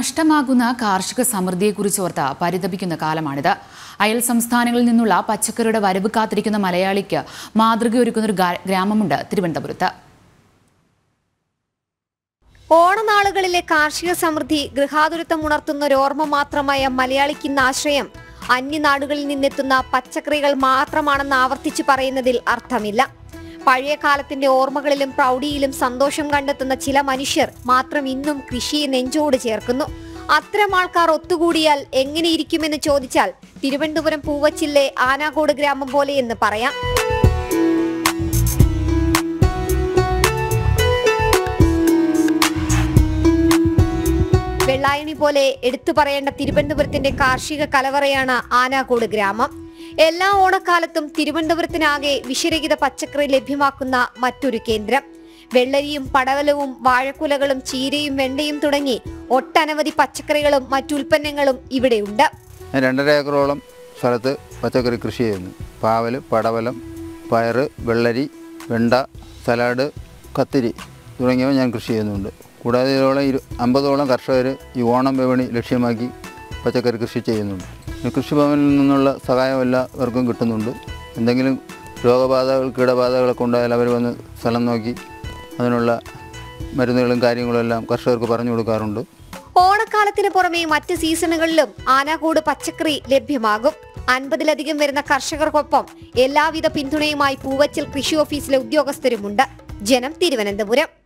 നഷ്ടമാകുന്ന കാർഷിക സമൃദ്ധിയെക്കുറിച്ചോർത്ത് പരിതപിക്കുന്ന കാലമാണിത് അയൽ സംസ്ഥാനങ്ങളിൽ നിന്നുള്ള പച്ചക്കറിയുടെ വരവ് കാത്തിരിക്കുന്ന മലയാളിക്ക് മാതൃകയൊരുക്കുന്ന ഒരു ഗാ- ഗ്രാമമുണ്ട് തിരുവനന്തപുരത്ത് ഓണനാളുകളിലെ കാർഷിക സമൃദ്ധി ഗൃഹാതുരത്വം ഉണർത്തുന്ന ഒരു ഓർമ്മ മാത്രമായ മലയാളിക്കുന്ന ആശ്രയം അന്യനാടുകളിൽ നിന്നെത്തുന്ന പച്ചക്കറികൾ മാത്രമാണെന്ന് ആവർത്തിച്ചു പറയുന്നതിൽ അർത്ഥമില്ല പഴയ കാലത്തിന്റെ ഓർമ്മകളിലും പ്രൗഢിയിലും സന്തോഷം കണ്ടെത്തുന്ന ചില മനുഷ്യർ മാത്രം ഇന്നും കൃഷിയെ നെഞ്ചോട് ചേർക്കുന്നു അത്തരം ആൾക്കാർ ഒത്തുകൂടിയാൽ എങ്ങനെയിരിക്കുമെന്ന് ചോദിച്ചാൽ തിരുവനന്തപുരം പൂവച്ചിലെ ആനാകോട് ഗ്രാമം പോലെയെന്ന് പറയാം വെള്ളായണി പോലെ എടുത്തു പറയേണ്ട തിരുവനന്തപുരത്തിന്റെ കാർഷിക കലവറയാണ് ആനാക്കോട് ഗ്രാമം എല്ലാ ഓണക്കാലത്തും തിരുവനന്തപുരത്തിനാകെ വിഷരഹിത പച്ചക്കറി ലഭ്യമാക്കുന്ന മറ്റൊരു കേന്ദ്രം വെള്ളരിയും പടവലവും വാഴക്കുലകളും ചീരയും വെണ്ടയും തുടങ്ങി ഒട്ടനവധി പച്ചക്കറികളും മറ്റുൽപ്പന്നങ്ങളും ഇവിടെയുണ്ട് ഞാൻ രണ്ടര ഏക്കറോളം സ്ഥലത്ത് പച്ചക്കറി കൃഷി ചെയ്യുന്നു പാവൽ പടവലം പയറ് വെള്ളരി വെണ്ട സലാഡ് കത്തിരി തുടങ്ങിയവ ഞാൻ കൃഷി ചെയ്യുന്നുണ്ട് കൂടാതെ ഇതോളം ഇരു അമ്പതോളം കർഷകർ ഈ ഓണം വിപണി ലക്ഷ്യമാക്കി പച്ചക്കറി കൃഷി ചെയ്യുന്നുണ്ട് ഈ കൃഷിഭവനിൽ നിന്നുള്ള സഹായം എല്ലാവർക്കും കിട്ടുന്നുണ്ട് എന്തെങ്കിലും രോഗബാധകൾ കീടബാധകളൊക്കെ ഉണ്ടായാൽ അവർ വന്ന് സ്ഥലം നോക്കി അതിനുള്ള മരുന്നുകളും കാര്യങ്ങളും എല്ലാം കർഷകർക്ക് പറഞ്ഞു കൊടുക്കാറുണ്ട് ഓണക്കാലത്തിന് പുറമെ മറ്റ് സീസണുകളിലും ആനാക്കോട് പച്ചക്കറി ലഭ്യമാകും അൻപതിലധികം വരുന്ന കർഷകർക്കൊപ്പം എല്ലാവിധ പിന്തുണയുമായി പൂവച്ചൽ കൃഷി ഓഫീസിലെ ഉദ്യോഗസ്ഥരുമുണ്ട് ജനം തിരുവനന്തപുരം